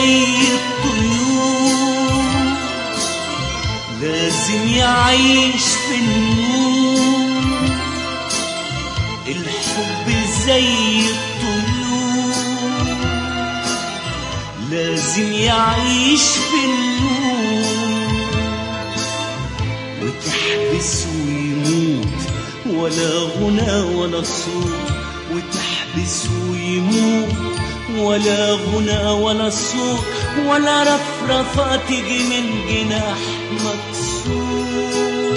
زي الطيور لازم يعيش في النور الحب زي الطيور لازم يعيش في النور وتحبس ويموت ولا غنى ولا صوت وتحبس ويموت ولا غنى ولا صوت ولا رفرفة تجي من جناح مكسور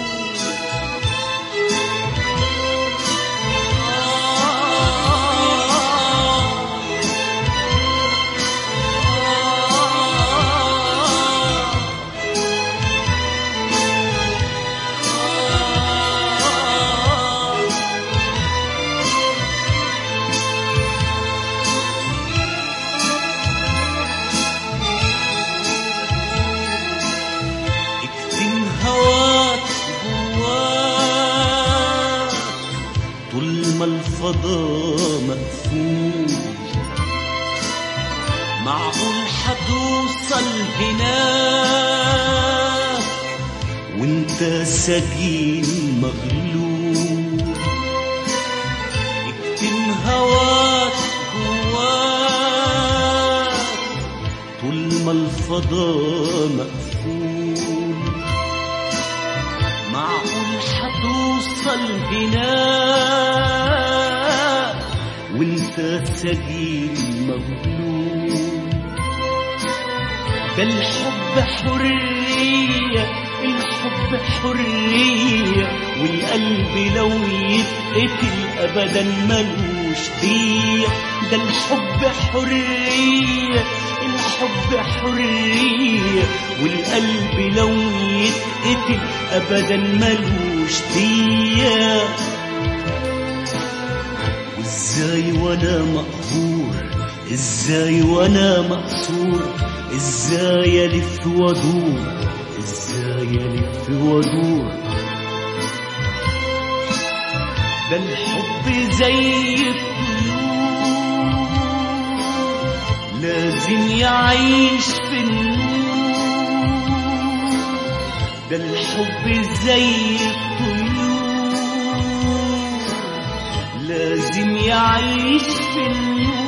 اكتم هواك جواك طول ما الفضاء مقفول معقول حتوصل هناك وانت سجين مغلوب اكتم هواك جواك طول ما الفضاء مقفول معقول حتوصل هناك وانت سجين مغلوب ده الحب حرية الحب حرية والقلب لو يتقتل أبدا ملوش دية ده الحب حرية الحب حرية والقلب لو يتقتل أبدا ملوش دية وازاي وانا مقهور ازاي وانا مقصور ازاي الف وادور ازاي الف وادور ده الحب زي الطيور لازم يعيش في النور ده الحب زي الطيور لازم يعيش في النور